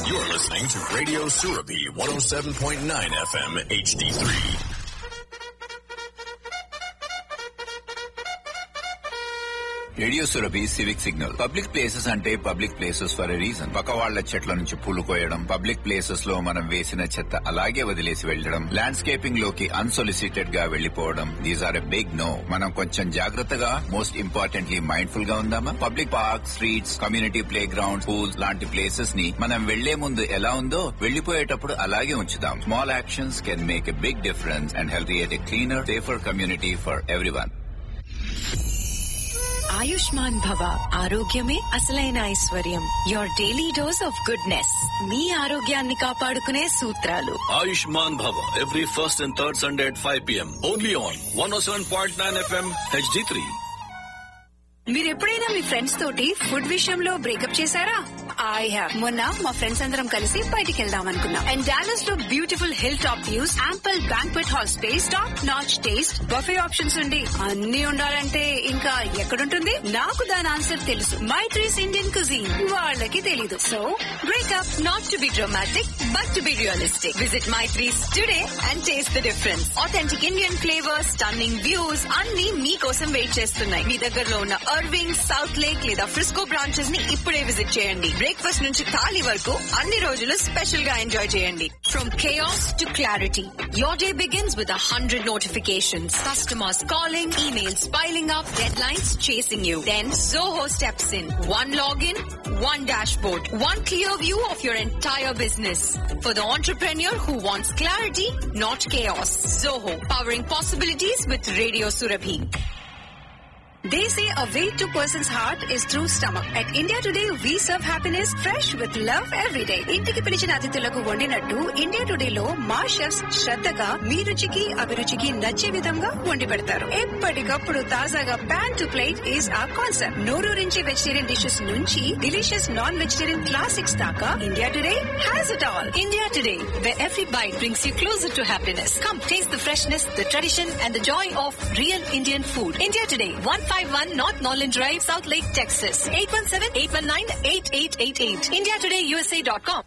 You're listening to Radio Surabi 107.9 FM HD3. Radio Surabhi civic signal public places అంటే public places for a reason పక్క వాళ్ల చెట్ల నుంచి పూలు కోయడం పబ్లిక్ ప్లేసెస్ లో మనం వేసిన చెత్త అలాగే వదిలేసి వెళ్లడం ల్యాండ్స్కేపింగ్ లోకి అన్సొలిసిటెడ్ గా వెళ్లిపోవడం these are a big no మనం కొంచెం జాగ్రత్తగా మోస్ట్ ఇంపార్టెంట్లీ మైండ్ఫుల్ గా ఉందామా public park streets community playground pools లాంటి ప్లేసెస్ ని మనం వెళ్లే ముందు ఎలా ఉందో వెళ్లిపోయేటప్పుడు అలాగే ఉంచుదాం small actions can make a big difference and health a cleaner safer community for everyone Ayushman Bhava ఆరోగ్యమే అసలైన ఐశ్వర్యం your daily dose of goodness మీ ఆరోగ్యాన్ని కాపాడుకునే సూత్రాలు Ayushman Bhava every first and third Sunday at 5 p.m. Only on 107.9 FM HD3. మీరు ఎప్పుడైనా మీ ఫ్రెండ్స్ తోటి ఫుడ్ విషయంలో బ్రేకప్ చేశారా ఐ హావ్ మొన్న మా ఫ్రెండ్స్ అందరం కలిసి బయటికి వెళ్దాం అనుకున్నాం అండ్ డాలస్ లో beautiful hill top views ample banquet hall space top notch taste buffet options ఉండి అన్ని ఉండాలంటే ఇంకా ఎక్కడుంటుంది నాకు దాని ఆన్సర్ తెలుసు మై ట్రీస్ ఇండియన్ కుజీన్ వాళ్ళకి తెలీదు so breakup Not to be dramatic, but to be realistic. Visit My Trees today and taste the difference. Authentic Indian flavors, stunning views, అన్ని మీకోసం వెయిట్ చేస్తున్నాయి మీ దగ్గరలో ఉన్న అర్వింగ్ సౌత్ లేక్ లేదా Frisco branches ని ఇప్పుడే విజిట్ చేయండి బ్రేక్ఫాస్ట్ నుంచి ఖాళీ వరకు అన్ని రోజులు స్పెషల్ గా ఎంజాయ్ చేయండి from chaos to clarity your day begins with a hundred notifications customers calling emails piling up deadlines chasing you then zoho steps in one login one dashboard one clear view of your entire business for the entrepreneur who wants clarity not chaos zoho powering possibilities with radio surabhi They say a way to person's heart is through stomach. At India Today, we serve happiness fresh with love every day. ఇంటికి పిలిచిన అతిథులకు వండినట్టు India today లో మా chefs శ్రద్ధగా మీ రుచికి అభిరుచికి నచ్చే విధంగా వండి పెడతారు ఎప్పటికప్పుడు తాజాగా pan to plate is a concept నోరూరించి వెజిటేరియన్ డిషెస్ నుంచి డిలీషియస్ నాన్ వెజిటేరియన్ క్లాసిక్స్ దాకా India today has it all India Today, where every bite brings you closer to happiness. Come taste the freshness, the tradition, and the joy of real Indian food. India Today, 151 North Norland Drive, South Lake, Texas. 817-819-8888. IndiaTodayUSA.com.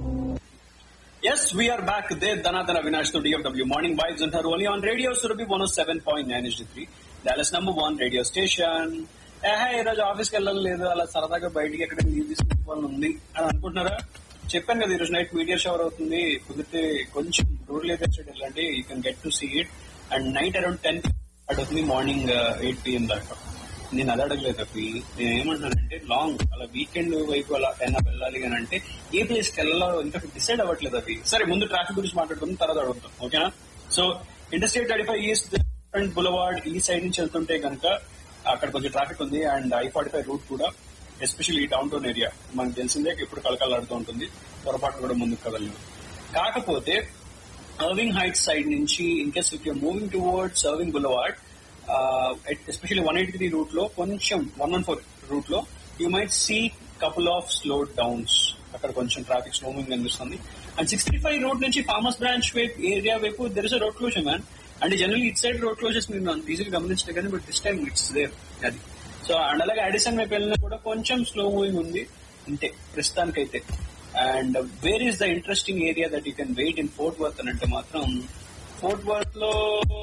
Yes, we are back there. Dhanadhana Vinash to DFW Morning Vibes and her only on Radio Surabhi 107.9 HD3. Dallas number one radio station. ఏహే ఈ రోజు ఆఫీస్కి వెళ్ళాలి లేదు అలా సరదాగా బయటికి ఎక్కడ లీవ్ తీసుకోవాలని ఉంది అని అనుకుంటున్నారా చెప్పాను కదా ఈరోజు నైట్ మీడియా షవర్ అవుతుంది కుదిరితే కొంచెం రూరల్ ఏరియా సైడ్ వెళ్ళండి you can get to see it and night around ten అవుతుంది మార్నింగ్ ఎయిట్ పిఎం దాకా నేను అది అడగలేదు అవి నేను ఏమంటున్నానంటే లాంగ్ అలా వీకెండ్ వైపు అలా అయినా వెళ్ళాలి అని అంటే ఏ ప్లేస్ కి వెళ్ళాలో ఇంకా డిసైడ్ అవ్వట్లేదు అవి సరే ముందు ట్రాఫిక్ గురించి మాట్లాడుకుందాం తర్వాత అడుగుతాం ఓకేనా so industry thirty five east and boulevard ఈ సైడ్ నుంచి వెళ్తుంటే కనుక అక్కడ కొంచెం ట్రాఫిక్ ఉంది and I forty five route కూడా ఎస్పెషల్లీ డౌన్ టౌన్ ఏరియా మనకు తెలిసిందే ఇప్పుడు కలకలాడుతూ ఉంటుంది పొరపాటు కూడా ముందుకు కదలలేదు కాకపోతే అర్వింగ్ హైట్స్ సైడ్ నుంచి in case if you moving towards Irving boulevard especially one eighty three route లో కొంచెం వన్ వన్ ఫోర్ రూట్ లో you might see couple of slowdowns అక్కడ కొంచెం ట్రాఫిక్ స్లోమింగ్ కనిపిస్తుంది అండ్ సిక్స్టీ ఫైవ్ రోడ్ నుంచి Farmers branch వైపు area వైపు there is a road closure man and general it side road closes మీరు నాకు ఈజీగా గమనించలేదు కానీ but this time it's there అది సో అండ్ అలాగే అడిసన్ వైపు వెళ్ళినా కూడా కొంచెం స్లో మూవింగ్ ఉంది అంతే ప్రస్తుతానికైతే and where is the interesting area that you can wait in Fort Worth అని అంటే మాత్రం ఫోర్ట్ వర్త్ లో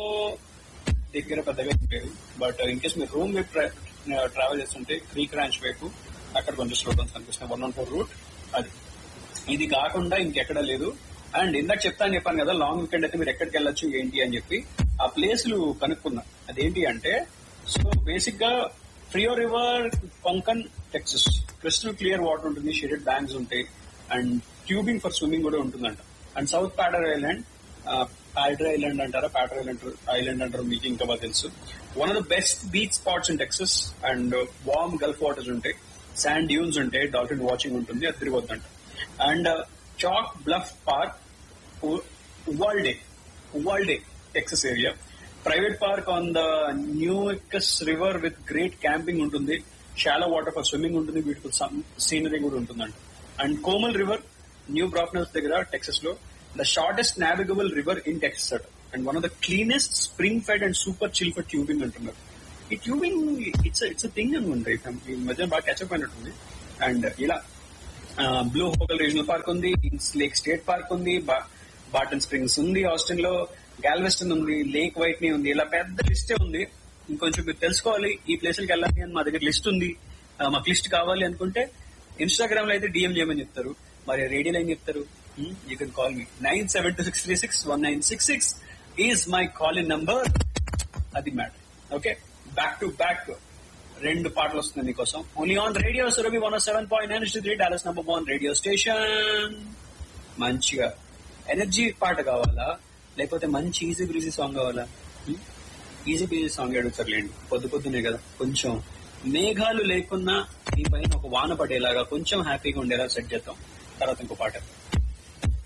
దగ్గర పెద్దగా ఏం లేదు బట్ ఇన్ కేస్ మీరు రూమ్ వైపు ట్రావెల్ చేస్తుంటే క్రీక్ ర్యాంచ్ వైపు అక్కడ కొంచెం స్లో డౌన్స్ కనిపిస్తున్నాయి వన్ వన్ ఫోర్ రూట్ అది ఇది కాకుండా ఇంకెక్కడ లేదు అండ్ ఇందాక చెప్తాను చెప్పాను కదా లాంగ్ వీకెండ్ అయితే మీరు ఎక్కడికి వెళ్ళొచ్చు ఏంటి అని చెప్పి ఆ ప్లేస్లు కనుక్కున్నా అదేంటి అంటే సో బేసిక్ గా Frio River Concan Texas crystal clear water ఉంటుంది షెడెడ్ బ్యాంక్స్ ఉంటాయి అండ్ ట్యూబింగ్ ఫర్ స్విమ్మింగ్ కూడా ఉంటుందంట and South Padre Island Padre Island అంటారా ప్యాడర్ ఐలాండ్ ఐలాండ్ అంటారు మీకు ఇంకా బాగా తెలుసు one of the best beach spots in Texas and warm Gulf waters ఉంటాయి శాండ్ డ్యూన్స్ ఉంటాయి డాల్ఫిన్ వాచింగ్ ఉంటుంది అది తిరగొద్దంట and Chalk Bluff Park Uvalde Uvalde Texas area private park on the న్యూకస్ river with great camping ఉంటుంది shallow water for swimming ఉంటుంది beautiful scenery కూడా ఉంటుందంట and Comal River New Braunfels దగ్గర Texas లో the shortest navigable river in Texas అట and one of the cleanest spring fed and super chill for tubing అంటున్నారు ఈ tubing it's it's thing అనుకుంటా ఈ మధ్య బాగా క్యాచప్ అయినట్టుంది అండ్ ఇలా బ్లూ హోగల్ రీజనల్ పార్క్ ఉంది కింగ్స్ లేక్ స్టేట్ పార్క్ ఉంది బా- బాటన్ స్ప్రింగ్స్ ఉంది ఆస్టిన్ లో గాల్వెస్టన్ ఉంది లేక్ వైట్ ని ఉంది ఇలా పెద్ద లిస్టే ఉంది ఇంకొంచెం మీరు తెలుసుకోవాలి ఈ ప్లేసులకి వెళ్ళాలి అని మా దగ్గర లిస్ట్ ఉంది ఆ, మాకు లిస్ట్ కావాలి అనుకుంటే ఇన్స్టాగ్రామ్ లో అయితే డిఎం చేయమని చెప్తారు మరి రేడియోలో ఏం చెప్తారు you can call me nine seven two six three six one nine six six is my call in number అది matter okay back to back రెండు పాటలు వస్తున్నాయి మీకోసం only on radio Surabhi one seven point nine three Dallas number one radio station మంచిగా energy పాట కావాలా లేకపోతే మంచి ఈజీ బ్రీజీ సాంగ్ కావాలా ఈజీ బ్రీజీ సాంగ్ అడుగుతారులేండి పొద్దు పొద్దునే కదా కొంచెం మేఘాలు లేకున్నా ఈ పైన ఒక వాన పడేలాగా కొంచెం హ్యాపీగా ఉండేలా సెట్ చేద్దాం తర్వాత ఇంకో పాట